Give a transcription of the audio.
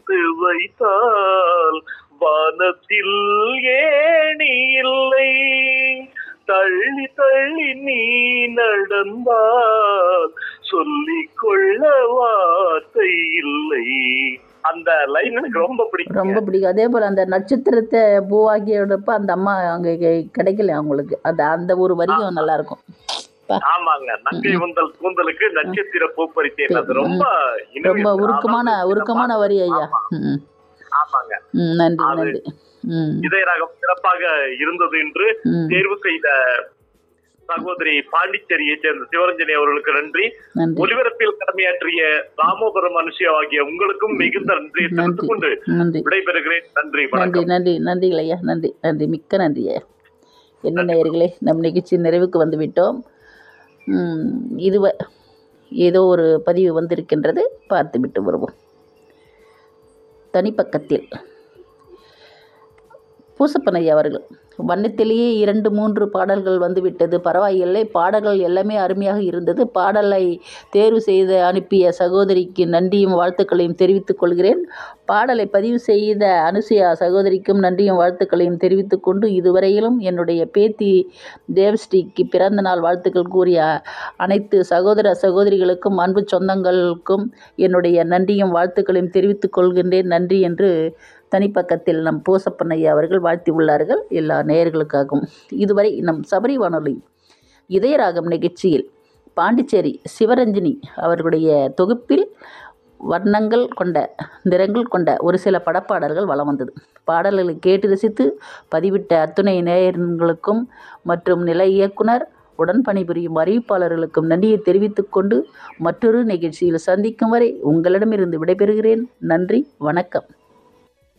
சேர்த்து வைத்தால் வானத்தில் ஏணி இல்லை தள்ளி தள்ளி நீ நடந்தால் சொல்லிக் கொள்ள வார்த்தை இல்லை அந்த லைன் எனக்கு ரொம்ப பிடிக்கும் ரொம்ப பிடிக்கும் அதே போல் அந்த நட்சத்திரத்தை பூவாக்கியோடப்ப அந்த அம்மா அங்கே கிடைக்கல அவங்களுக்கு அந்த அந்த ஒரு வரியும் நல்லா இருக்கும் பா ஆமாங்க நங்கை உந்தல் கூந்தலுக்கு நட்சத்திர பூப்பறித்தேன் அது ரொம்ப இனிமை. ரொம்ப உருக்கமான ஆமாங்க. உருக்கமான வரி ஐயா ம் ஆமாங்க ம் நன்றி அது- நன்றி ம் இதய ராகம் சிறப்பாக இருந்தது என்று ம் தேர்வு செய்த சகோதரி பாண்டிச்சேரியை சேர்ந்த சிவரஞ்சனி அவர்களுக்கு நன்றி நன்றி ஒலிபரப்பில் கடமையாற்றிய ராமபுரம் அனுஷியா ஆகிய உங்களுக்கும் மிகுந்த நன்றியை தெரிவித்துக் நன்றி கொண்டு நன்றி விடைபெறுகிறேன் நன்றி நன்றி வணக்கம் நன்றி நன்றிகள் ஐயா நன்றி நன்றி மிக்க நன்றி ஐயா என்ன நேயர்களே நம் நிகழ்ச்சி நிறைவுக்கு வந்து விட்டோம் ம், இது வ- ஏதோ ஒரு பதிவு வந்திருக்கின்றது பார்த்து விட்டு வருவோம் தனிப்பக்கத்தில் பூசப்பன் ஐயா அவர்கள் வண்ணத்திலேயே இரண்டு மூன்று பாடல்கள் வந்துவிட்டது பரவாயில்லை பாடல்கள் எல்லாமே அருமையாக இருந்தது பாடலை தேர்வு செய்து அனுப்பிய சகோதரிக்கு நன்றியும் வாழ்த்துக்களையும் தெரிவித்துக் கொள்கிறேன் பாடலை பதிவு செய்த அனுசுயா சகோதரிக்கும் நன்றியும் வாழ்த்துக்களையும் தெரிவித்துக் கொண்டு இதுவரையிலும் என்னுடைய பேத்தி தேவஸ்ரீக்கு பிறந்த நாள் வாழ்த்துக்கள் கூறிய அனைத்து சகோதர சகோதரிகளுக்கும் அன்பு சொந்தங்களுக்கும் என்னுடைய நன்றியும் வாழ்த்துக்களையும் தெரிவித்துக் கொள்கின்றேன் நன்றி என்று தனிப்பக்கத்தில் நம் பூசப்பன் ஐயா அவர்கள் வாழ்த்தி உள்ளார்கள் எல்லா நேயர்களுக்காகவும் இதுவரை நம் சபரி வானொலி இதயராகம் நிகழ்ச்சியில் பாண்டிச்சேரி சிவரஞ்சினி அவர்களுடைய தொகுப்பில் வர்ணங்கள் கொண்ட நிறங்கள் கொண்ட ஒரு சில படப்பாடல்கள் வலம் வந்தது பாடல்களை கேட்டு ரசித்து பதிவிட்ட அத்துணை நேயர்களுக்கும் மற்றும் நிலை இயக்குனர் உடன் பணிபுரியும் அறிவிப்பாளர்களுக்கும் நன்றியை தெரிவித்துக் கொண்டு மற்றொரு நிகழ்ச்சியில் சந்திக்கும் வரை உங்களிடமிருந்து விடைபெறுகிறேன் நன்றி வணக்கம்